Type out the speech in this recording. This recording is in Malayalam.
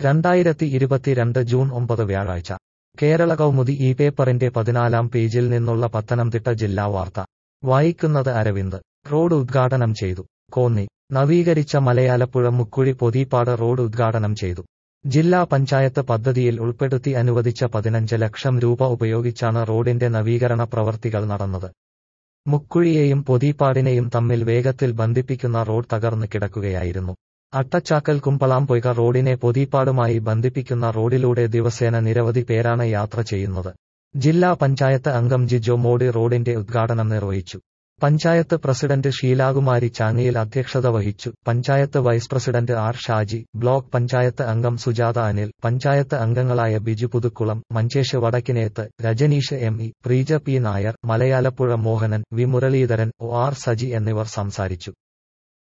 രണ്ടായിരത്തി ഇരുപത്തിരണ്ട് ജൂൺ ഒമ്പത് വ്യാഴാഴ്ച കേരള കൗമുദി ഈ പേപ്പറിന്റെ പതിനാലാം പേജിൽ നിന്നുള്ള പത്തനംതിട്ട ജില്ലാ വാർത്ത വായിക്കുന്നത് അരവിന്ദ് റോഡ് ഉദ്ഘാടനം ചെയ്തു കോന്നി നവീകരിച്ച മലയാലപ്പുഴ മുക്കുഴി പൊതിപ്പാട് റോഡ് ഉദ്ഘാടനം ചെയ്തു ജില്ലാ പഞ്ചായത്ത് പദ്ധതിയിൽ ഉൾപ്പെടുത്തി അനുവദിച്ച പതിനഞ്ച് ലക്ഷം രൂപ ഉപയോഗിച്ചാണ് റോഡിന്റെ നവീകരണ പ്രവർത്തികൾ നടന്നത് മുക്കുഴിയെയും പൊതിപ്പാടിനെയും തമ്മിൽ വേഗത്തിൽ ബന്ധിപ്പിക്കുന്ന റോഡ് തകർന്ന് കിടക്കുകയായിരുന്നു അട്ടച്ചാക്കൽ കുമ്പളാംപൊയ്ക റോഡിനെ പൊതിപ്പാടുമായി ബന്ധിപ്പിക്കുന്ന റോഡിലൂടെ ദിവസേന നിരവധി പേരാണ് യാത്ര ചെയ്യുന്നത് ജില്ലാ പഞ്ചായത്ത് അംഗം ജിജോ മോഡി റോഡിന്റെ ഉദ്ഘാടനം നിർവഹിച്ചു പഞ്ചായത്ത് പ്രസിഡന്റ് ഷീലാകുമാരി ചാങ്ങിയിൽ അധ്യക്ഷത വഹിച്ചു panchayat vice president R Shaji block panchayat അംഗം സുജാത അനിൽ പഞ്ചായത്ത് അംഗങ്ങളായ Biju Puthukkulam Manjesh Vadakkineth Rajaneesh M E Preeja P Nair Malayalapuzha Mohanan V Muraleedharan O R Saji എന്നിവർ സംസാരിച്ചു